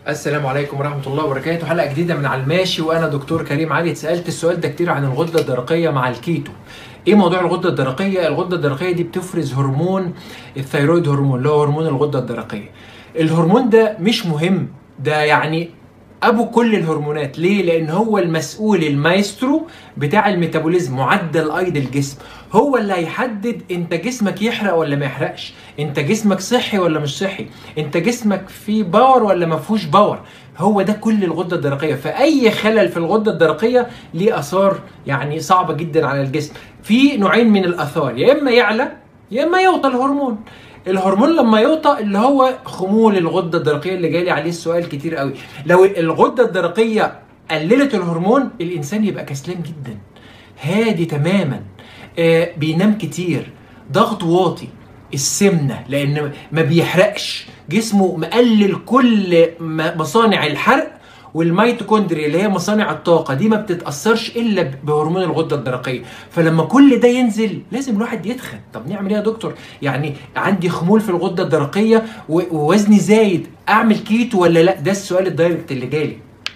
السلام عليكم ورحمة الله وبركاته حلقة جديدة من على الماشي وأنا دكتور كريم علي اتسألت السؤال ده كتير عن الغدة الدرقية مع الكيتو ايه موضوع الغدة الدرقية؟ الغدة الدرقية دي بتفرز هرمون الثيرويد هرمون اللي هو هرمون الغدة الدرقية الهرمون ده مش مهم ده يعني ابو كل الهرمونات ليه لان هو المسؤول المايسترو بتاع الميتابوليزم معدل ايض الجسم هو اللي هيحدد انت جسمك يحرق ولا ما يحرقش انت جسمك صحي ولا مش صحي انت جسمك فيه باور ولا ما فيهوش باور هو ده كل الغده الدرقيه فاي خلل في الغده الدرقيه ليه اثار يعني صعبه جدا على الجسم في نوعين من الاثار يا اما يعلى يا اما يوطى الهرمون الهرمون لما يوطى اللي هو خمول الغده الدرقيه اللي جالي عليه السؤال كتير قوي لو الغده الدرقيه قللت الهرمون الانسان يبقى كسلان جدا هادي تماما آه بينام كتير ضغط واطي السمنه لان ما بيحرقش جسمه مقلل كل مصانع الحرق والميتوكوندريا اللي هي مصانع الطاقه دي ما بتتاثرش الا بهرمون الغده الدرقيه فلما كل ده ينزل لازم الواحد يتخن طب نعمل ايه يا دكتور يعني عندي خمول في الغده الدرقيه ووزني زايد اعمل كيتو ولا لا ده السؤال الدايركت اللي جالي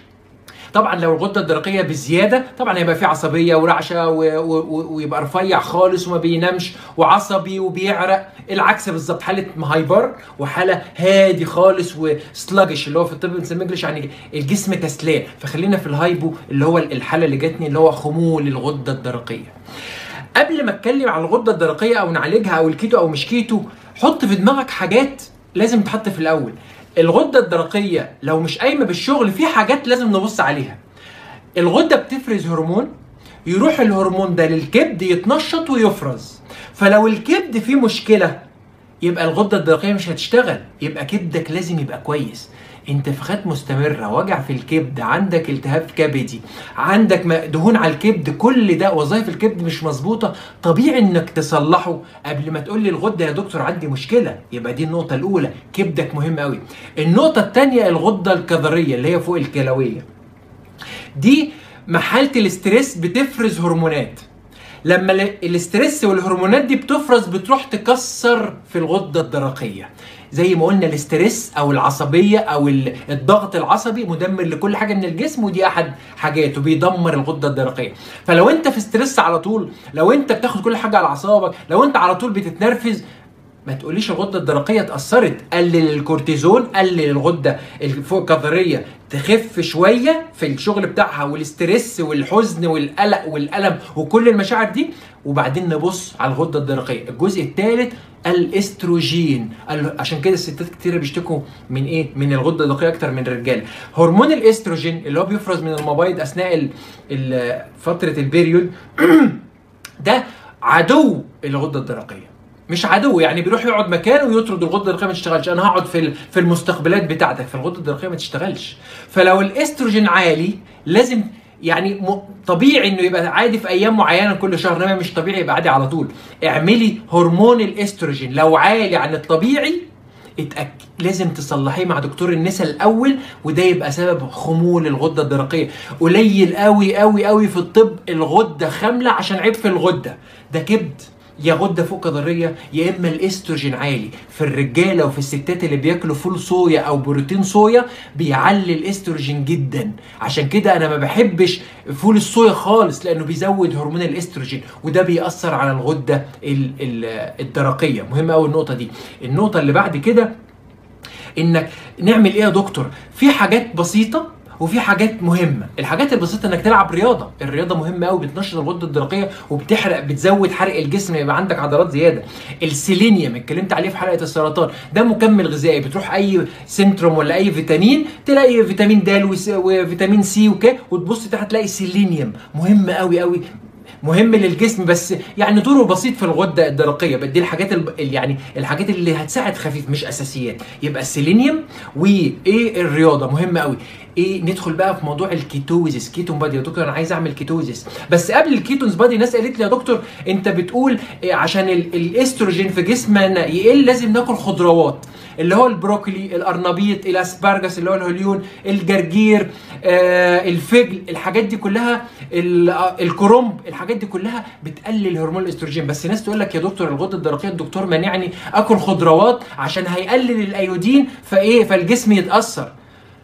طبعا لو الغده الدرقيه بزياده طبعا هيبقى في عصبيه ورعشه ويبقى رفيع خالص وما بينامش وعصبي وبيعرق العكس بالظبط حاله هايبر وحاله هادي خالص وسلاجش اللي هو في الطب بنسميه انجلش يعني الجسم كسلان فخلينا في الهايبو اللي هو الحاله اللي جاتني اللي هو خمول الغده الدرقيه قبل ما اتكلم على الغده الدرقيه او نعالجها او الكيتو او مش كيتو حط في دماغك حاجات لازم تحط في الاول الغده الدرقيه لو مش قايمه بالشغل في حاجات لازم نبص عليها الغده بتفرز هرمون يروح الهرمون ده للكبد يتنشط ويفرز فلو الكبد فيه مشكله يبقى الغده الدرقيه مش هتشتغل يبقى كبدك لازم يبقى كويس انتفاخات مستمرة وجع في الكبد عندك التهاب كبدي عندك دهون على الكبد كل ده وظائف الكبد مش مظبوطة طبيعي انك تصلحه قبل ما تقول لي الغدة يا دكتور عندي مشكلة يبقى دي النقطة الأولى كبدك مهم قوي النقطة الثانية الغدة الكظرية اللي هي فوق الكلوية دي محالة الاسترس بتفرز هرمونات لما الاسترس والهرمونات دي بتفرز بتروح تكسر في الغده الدرقيه زي ما قلنا الاسترس او العصبيه او الضغط العصبي مدمر لكل حاجه من الجسم ودي احد حاجاته بيدمر الغده الدرقيه فلو انت في استرس على طول لو انت بتاخد كل حاجه على اعصابك لو انت على طول بتتنرفز ما تقوليش الغده الدرقيه اتاثرت قلل الكورتيزون قلل الغده الفوق الكظريه تخف شويه في الشغل بتاعها والاسترس والحزن والقلق والالم وكل المشاعر دي وبعدين نبص على الغده الدرقيه الجزء الثالث الاستروجين عشان كده الستات كتير بيشتكوا من ايه من الغده الدرقيه اكتر من الرجاله هرمون الاستروجين اللي هو بيفرز من المبايض اثناء فتره البيريود ده عدو الغده الدرقيه مش عدو يعني بيروح يقعد مكانه ويطرد الغده الدرقيه ما تشتغلش انا هقعد في في المستقبلات بتاعتك فالغده الدرقيه ما تشتغلش فلو الاستروجين عالي لازم يعني م... طبيعي انه يبقى عادي في ايام معينه كل شهر انما مش طبيعي يبقى عادي على طول اعملي هرمون الاستروجين لو عالي عن الطبيعي اتأكد لازم تصلحيه مع دكتور النساء الاول وده يبقى سبب خمول الغده الدرقيه قليل قوي قوي قوي في الطب الغده خامله عشان عيب في الغده ده كبد يا غده فوق كظريه يا اما الاستروجين عالي في الرجاله وفي الستات اللي بياكلوا فول صويا او بروتين صويا بيعلي الاستروجين جدا عشان كده انا ما بحبش فول الصويا خالص لانه بيزود هرمون الاستروجين وده بيأثر على الغده الدرقيه مهم قوي النقطه دي النقطه اللي بعد كده انك نعمل ايه يا دكتور في حاجات بسيطه وفي حاجات مهمه الحاجات البسيطه انك تلعب رياضه الرياضه مهمه قوي بتنشط الغده الدرقيه وبتحرق بتزود حرق الجسم يبقى عندك عضلات زياده السيلينيوم اتكلمت عليه في حلقه السرطان ده مكمل غذائي بتروح اي سنتروم ولا اي فيتامين تلاقي فيتامين د وفيتامين سي وكده وتبص تحت تلاقي سيلينيوم مهم قوي قوي مهم للجسم بس يعني دوره بسيط في الغده الدرقيه بدي الحاجات الب... يعني الحاجات اللي هتساعد خفيف مش اساسيات يبقى السيلينيوم وايه الرياضه مهمه قوي ايه ندخل بقى في موضوع الكيتوزيس كيتون بادي يا دكتور انا عايز اعمل كيتوزيس بس قبل الكيتونز بادي ناس قالت لي يا دكتور انت بتقول إيه عشان ال... الاستروجين في جسمنا يقل لازم ناكل خضروات اللي هو البروكلي الارنبيط الاسبرجس اللي هو الهوليون الجرجير آه الفجل الحاجات دي كلها الكرنب الحاجات دي كلها بتقلل هرمون الاستروجين بس ناس تقول لك يا دكتور الغده الدرقيه الدكتور مانعني اكل خضروات عشان هيقلل الايودين فايه فالجسم يتاثر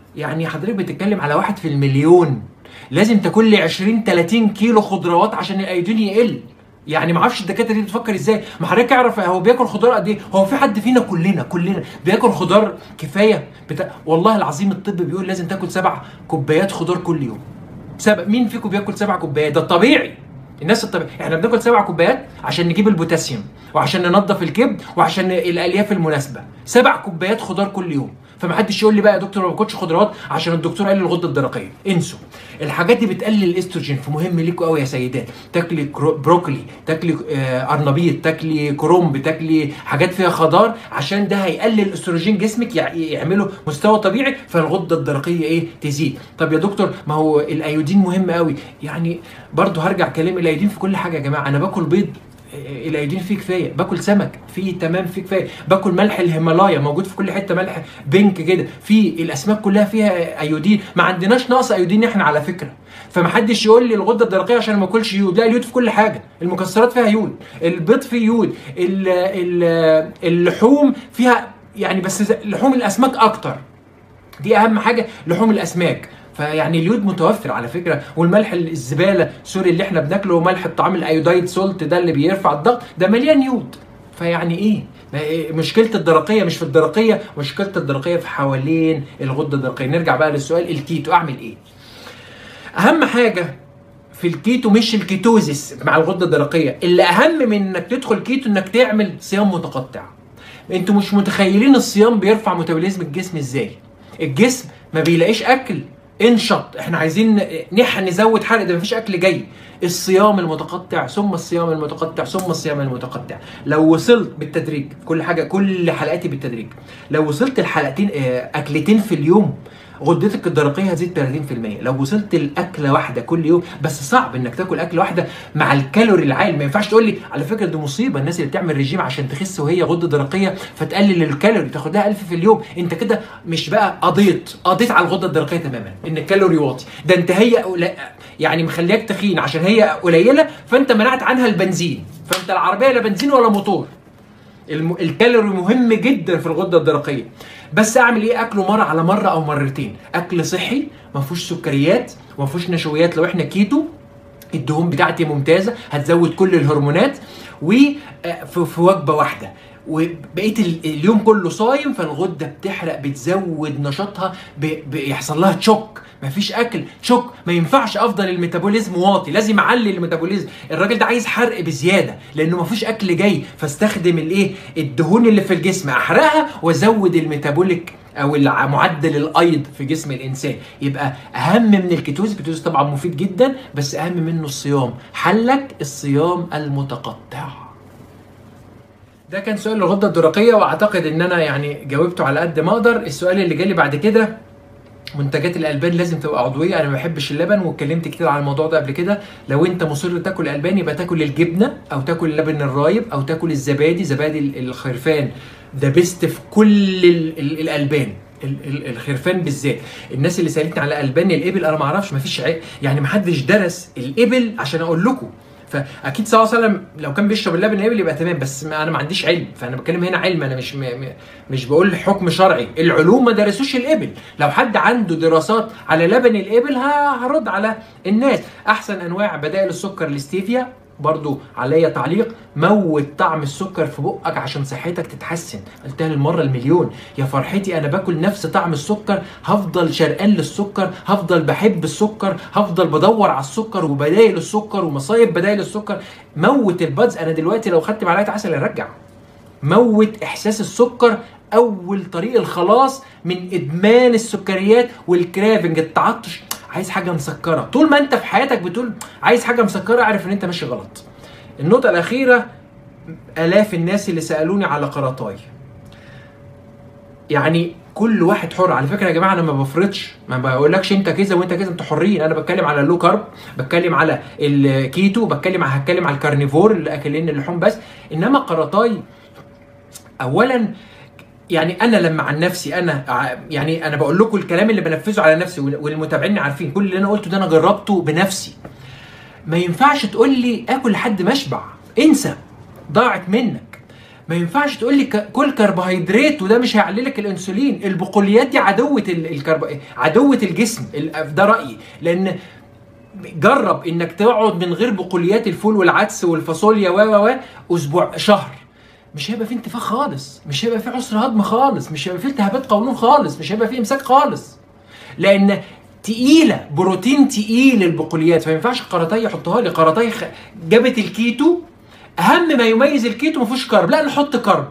يعني حضرتك بتتكلم على واحد في المليون لازم تاكل لي 20 30 كيلو خضروات عشان الايودين يقل يعني ما اعرفش الدكاتره دي بتفكر ازاي ما حضرتك اعرف هو بياكل خضار قد ايه هو في حد فينا كلنا كلنا بياكل خضار كفايه بتا... والله العظيم الطب بيقول لازم تاكل سبع كوبايات خضار كل يوم سبع مين فيكم بياكل سبع كوبايات ده الطبيعي الناس الطبيعي احنا بناكل سبع كوبايات عشان نجيب البوتاسيوم وعشان ننظف الكبد وعشان الالياف المناسبه سبع كوبايات خضار كل يوم فمحدش يقول لي بقى يا دكتور ما باكلش خضروات عشان الدكتور قال لي الغده الدرقيه انسوا الحاجات دي بتقلل الاستروجين فمهم ليكوا قوي يا سيدات تاكلي كرو- بروكلي تاكلي آه، ارنبيط تاكلي كرومب تاكلي حاجات فيها خضار عشان ده هيقلل استروجين جسمك يع- يعمله مستوى طبيعي فالغده الدرقيه ايه تزيد طب يا دكتور ما هو الايودين مهم قوي يعني برضه هرجع كلام الايودين في كل حاجه يا جماعه انا باكل بيض الايودين فيه كفايه باكل سمك فيه تمام فيه كفايه باكل ملح الهيمالايا موجود في كل حته ملح بينك كده في الاسماك كلها فيها ايودين ما عندناش نقص ايودين احنا على فكره فمحدش يقول لي الغده الدرقيه عشان ما اكلش يود لا اليود في كل حاجه المكسرات فيها يود البيض فيه يود ال- ال- اللحوم فيها يعني بس لحوم الاسماك اكتر دي اهم حاجه لحوم الاسماك فيعني اليود متوفر على فكره والملح الزباله سوري اللي احنا بناكله ملح الطعام الايودايد سولت ده اللي بيرفع الضغط ده مليان يود فيعني ايه ما إيه؟ مشكله الدرقيه مش في الدرقيه مشكله الدرقيه في حوالين الغده الدرقيه نرجع بقى للسؤال الكيتو اعمل ايه اهم حاجه في الكيتو مش الكيتوزيس مع الغده الدرقيه اللي اهم من انك تدخل كيتو انك تعمل صيام متقطع انتوا مش متخيلين الصيام بيرفع ميتابوليزم الجسم ازاي الجسم ما بيلاقيش اكل انشط احنا عايزين نح نزود حرق ده مفيش اكل جاي الصيام المتقطع ثم الصيام المتقطع ثم الصيام المتقطع لو وصلت بالتدريج كل حاجه كل حلقاتي بالتدريج لو وصلت الحلقتين اه، اكلتين في اليوم غدتك الدرقيه هتزيد 30% لو وصلت لاكله واحده كل يوم بس صعب انك تاكل اكله واحده مع الكالوري العالي ما ينفعش تقول لي على فكره دي مصيبه الناس اللي بتعمل ريجيم عشان تخس وهي غده درقيه فتقلل الكالوري تاخد لها 1000 في اليوم انت كده مش بقى قضيت قضيت على الغده الدرقيه تماما ان الكالوري واطي ده انت هي قل- يعني مخلياك تخين عشان هي قليله فانت منعت عنها البنزين فانت العربيه لا بنزين ولا موتور الم... الكالوري مهم جدا في الغده الدرقيه بس اعمل ايه اكله مره على مره او مرتين اكل صحي ما فيهوش سكريات وما فيهوش نشويات لو احنا كيتو الدهون بتاعتي ممتازه هتزود كل الهرمونات وفي في وجبه واحده وبقيت ال- اليوم كله صايم فالغده بتحرق بتزود نشاطها ب- بيحصل لها تشوك مفيش اكل تشوك ما ينفعش افضل الميتابوليزم واطي لازم اعلي الميتابوليزم الراجل ده عايز حرق بزياده لانه مفيش اكل جاي فاستخدم الايه الدهون اللي في الجسم احرقها وازود الميتابوليك او الع- معدل الايض في جسم الانسان يبقى اهم من الكيتوز الكيتوز طبعا مفيد جدا بس اهم منه الصيام حلك الصيام المتقطع ده كان سؤال الغده الدرقيه واعتقد ان انا يعني جاوبته على قد ما اقدر السؤال اللي جالي بعد كده منتجات الالبان لازم تبقى عضويه انا ما بحبش اللبن واتكلمت كتير على الموضوع ده قبل كده لو انت مصر تاكل البان يبقى تاكل الجبنه او تاكل اللبن الرايب او تاكل الزبادي زبادي ال- الخرفان ده بيست في كل ال- ال- الالبان ال- ال- الخرفان بالذات الناس اللي سالتني على البان الابل انا ما اعرفش ما فيش يعني ما حدش درس الابل عشان اقول لكم فاكيد صلى الله عليه وسلم لو كان بيشرب اللبن الابل يبقى تمام بس ما انا ما عنديش علم فانا بتكلم هنا علم انا مش م... م... مش بقول حكم شرعي العلوم ما درسوش الابل لو حد عنده دراسات على لبن الابل ه- هرد على الناس احسن انواع بدائل السكر الاستيفيا برضو عليا تعليق موت طعم السكر في بقك عشان صحتك تتحسن قلتها للمره المليون يا فرحتي انا باكل نفس طعم السكر هفضل شرقان للسكر هفضل بحب السكر هفضل بدور على السكر وبدايل السكر ومصايب بدايل السكر موت البادز انا دلوقتي لو خدت معلقه عسل ارجع موت احساس السكر اول طريق الخلاص من ادمان السكريات والكرافنج التعطش عايز حاجه مسكره طول ما انت في حياتك بتقول عايز حاجه مسكره اعرف ان انت ماشي غلط النقطه الاخيره الاف الناس اللي سالوني على قراطاي يعني كل واحد حر على فكره يا جماعه انا ما بفرضش ما بقولكش انت كذا وانت كذا انتوا حرين انا بتكلم على اللو كارب بتكلم على الكيتو بتكلم على هتكلم على الكارنيفور اللي اكلين اللحوم بس انما قراطاي اولا يعني انا لما عن نفسي انا ع- يعني انا بقول لكم الكلام اللي بنفذه على نفسي وال- والمتابعين عارفين كل اللي انا قلته ده انا جربته بنفسي ما ينفعش تقول لي اكل لحد ما اشبع انسى ضاعت منك ما ينفعش تقول لي ك- كل كربوهيدرات وده مش هيعلي لك الانسولين البقوليات دي عدوه ال- الكرب... عدوه الجسم ال- ده رايي لان جرب انك تقعد من غير بقوليات الفول والعدس والفاصوليا و و و اسبوع شهر مش هيبقى فيه انتفاخ خالص مش هيبقى فيه عسر هضم خالص مش هيبقى فيه التهابات قولون خالص مش هيبقى فيه امساك خالص لان تقيله بروتين تقيل البقوليات فما ينفعش قراطيه يحطها لي قراطيه خ... جابت الكيتو اهم ما يميز الكيتو ما فيهوش كرب لا نحط كرب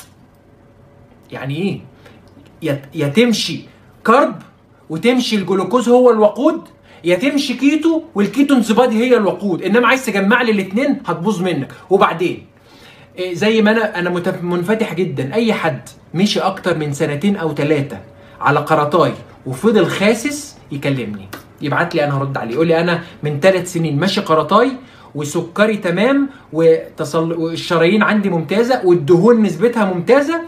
يعني ايه يا يا تمشي كرب وتمشي الجلوكوز هو الوقود يا تمشي كيتو والكيتونز بادي هي الوقود انما عايز تجمع لي الاثنين هتبوظ منك وبعدين إيه زي ما انا انا متف- منفتح جدا اي حد مشي اكتر من سنتين او ثلاثه على قرطاي وفضل خاسس يكلمني يبعت لي انا هرد عليه يقول لي انا من ثلاث سنين ماشي قرطاي وسكري تمام وتصل... والشرايين عندي ممتازه والدهون نسبتها ممتازه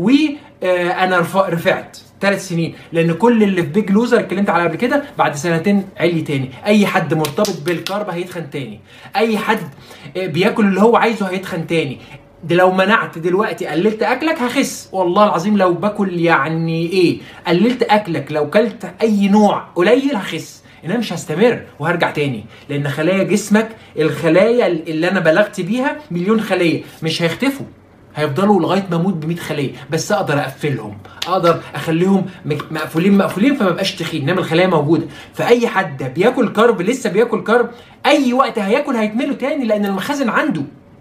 وانا رفعت ثلاث سنين لان كل اللي في بيج لوزر اتكلمت عليه قبل كده بعد سنتين علي تاني اي حد مرتبط بالكارب هيتخن تاني اي حد آه، بياكل اللي هو عايزه هيتخن تاني ده لو منعت دلوقتي قللت اكلك هخس والله العظيم لو باكل يعني ايه قللت اكلك لو كلت اي نوع قليل هخس انما مش هستمر وهرجع تاني لان خلايا جسمك الخلايا اللي انا بلغت بيها مليون خليه مش هيختفوا هيفضلوا لغايه ما اموت ب 100 خليه بس اقدر اقفلهم اقدر اخليهم مك- مقفولين مقفولين فما بقاش تخين انما الخلايا موجوده فاي حد بياكل كرب لسه بياكل كرب اي وقت هياكل هيتمله تاني لان المخازن عنده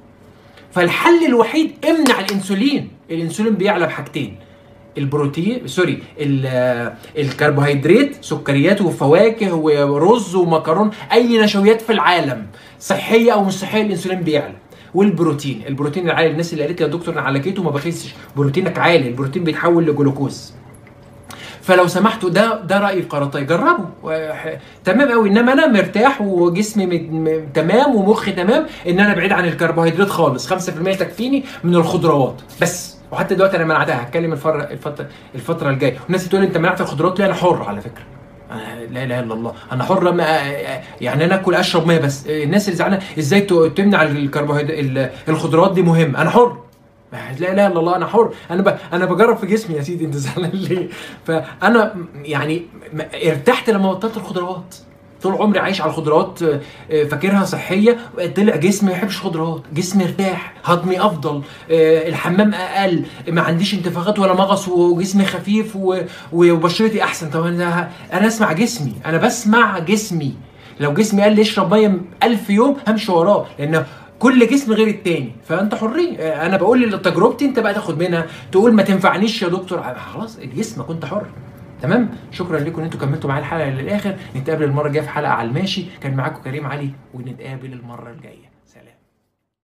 فالحل الوحيد امنع الانسولين الانسولين بيعلى بحاجتين البروتين سوري ال- الكربوهيدرات سكريات وفواكه ورز ومكرون اي نشويات في العالم صحيه او مش صحيه الانسولين بيعلى والبروتين البروتين العالي الناس اللي قالت لي يا دكتور انا على كيتو ما بخسش بروتينك عالي البروتين بيتحول لجلوكوز فلو سمحتوا ده ده رايي في قراطاي جربوا وح- تمام قوي انما انا مرتاح وجسمي مت- م- تمام ومخي تمام ان انا بعيد عن الكربوهيدرات خالص 5% تكفيني من الخضروات بس وحتى دلوقتي انا منعتها هتكلم الفر... الفتره الفتره الجايه والناس تقول لي انت منعت الخضروات لا انا حر على فكره أنا لا اله الا الله انا حر ما يعني انا اكل اشرب ميه بس الناس اللي زعلانه ازاي ت- تمنع الكربوهيدرات الخضروات دي مهم انا حر لا اله الا الله انا حر انا ب... انا بجرب في جسمي يا سيدي انت زعلان ليه فانا م- يعني م- ارتحت لما بطلت الخضروات طول عمري عايش على الخضروات آه، آه، فاكرها صحيه طلع جسمي ما يحبش خضروات جسمي ارتاح هضمي افضل آه، الحمام اقل ما عنديش انتفاخات ولا مغص وجسمي خفيف و- وبشرتي احسن طب انا انا اسمع جسمي انا بسمع جسمي لو جسمي قال لي اشرب ميه 1000 يوم همشي وراه لان كل جسم غير التاني فانت حرين آه، انا بقول لي تجربتي انت بقى تاخد منها تقول ما تنفعنيش يا دكتور آه، خلاص الجسم كنت حر تمام شكرا لكم ان انتوا كملتوا معايا الحلقه للاخر نتقابل المره الجايه في حلقه على الماشي كان معاكم كريم علي ونتقابل المره الجايه سلام